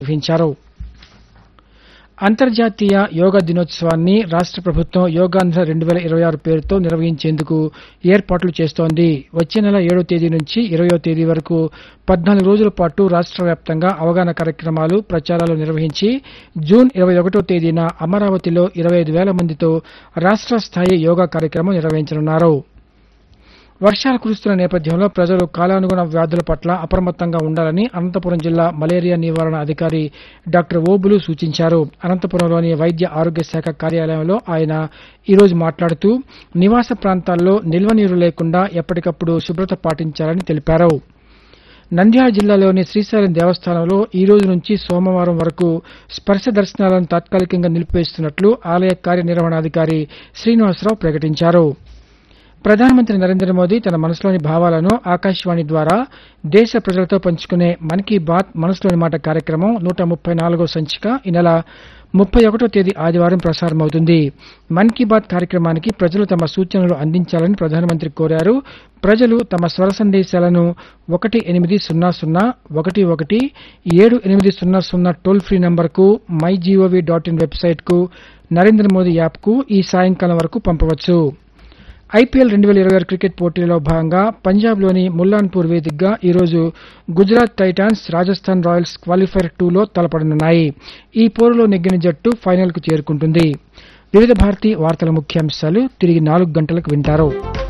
నిర్వహించారు అంతర్జాతీయ యోగా దినోత్సవాన్ని రాష్ట ప్రభుత్వం యోగాంధ్ర రెండు వేల ఇరవై ఆరు పేరుతో నిర్వహించేందుకు ఏర్పాట్లు చేస్తోంది వచ్చే నెల ఏడో తేదీ నుంచి ఇరవయో తేదీ వరకు పద్నాలుగు రోజుల పాటు రాష్ట్ర వ్యాప్తంగా అవగాహన కార్యక్రమాలు ప్రచారాలు నిర్వహించి జూన్ ఇరవై ఒకటో తేదీన అమరావతిలో ఇరవై ఐదు వేల మందితో రాష్ట్ర స్థాయి యోగా కార్యక్రమం నిర్వహించనున్నారు వర్షాలు కురుస్తున్న నేపథ్యంలో ప్రజలు కాలానుగుణ వ్యాధుల పట్ల అప్రమత్తంగా ఉండాలని అనంతపురం జిల్లా మలేరియా నివారణ అధికారి డాక్టర్ ఓబులు సూచించారు అనంతపురంలోని వైద్య ఆరోగ్య శాఖ కార్యాలయంలో ఆయన ఈరోజు మాట్లాడుతూ నివాస ప్రాంతాల్లో నిల్వ నీరు లేకుండా ఎప్పటికప్పుడు శుభ్రత పాటించాలని తెలిపారు నంద్యాల జిల్లాలోని శ్రీశైలం దేవస్థానంలో ఈ రోజు నుంచి సోమవారం వరకు స్పర్శ దర్శనాలను తాత్కాలికంగా నిలిపివేస్తున్నట్లు ఆలయ కార్యనిర్వహణాధికారి శ్రీనివాసరావు ప్రకటించారు ప్రధానమంత్రి నరేంద్ర మోదీ తన మనసులోని భావాలను ఆకాశవాణి ద్వారా దేశ ప్రజలతో పంచుకునే మన్ కీ బాత్ మనసులోని మాట కార్యక్రమం నూట ముప్పై నాలుగో సంచిక ఈ నెల ముప్పై ఒకటో తేదీ ఆదివారం ప్రసారమవుతుంది మన్ కీ బాత్ కార్యక్రమానికి ప్రజలు తమ సూచనలు అందించాలని ప్రధానమంత్రి కోరారు ప్రజలు తమ స్వర సందేశాలను ఒకటి ఎనిమిది సున్నా సున్నా ఒకటి ఒకటి ఏడు ఎనిమిది సున్నా సున్నా టోల్ ఫ్రీ నంబర్కు మై జీఓవీ డాట్ ఇన్ వెబ్సైట్కు నరేంద్ర మోదీ యాప్కు ఈ సాయంకాలం వరకు పంపవచ్చు ఐపీఎల్ రెండు వేల ఇరవై ఆరు క్రికెట్ పోటీలో భాగంగా పంజాబ్లోని ముల్లాన్పూర్ వేదికగా ఈరోజు Gujarat Titans Rajasthan Royals qualifier టూలో తలపడనున్నాయి ఈ పోరులో నెగ్గిన జట్టు ఫైనల్కు చేరుకుంటుంది వివిధ భారతి వార్తల ముఖ్యాంశాలు తిరిగి నాలుగు గంటలకు వింటారు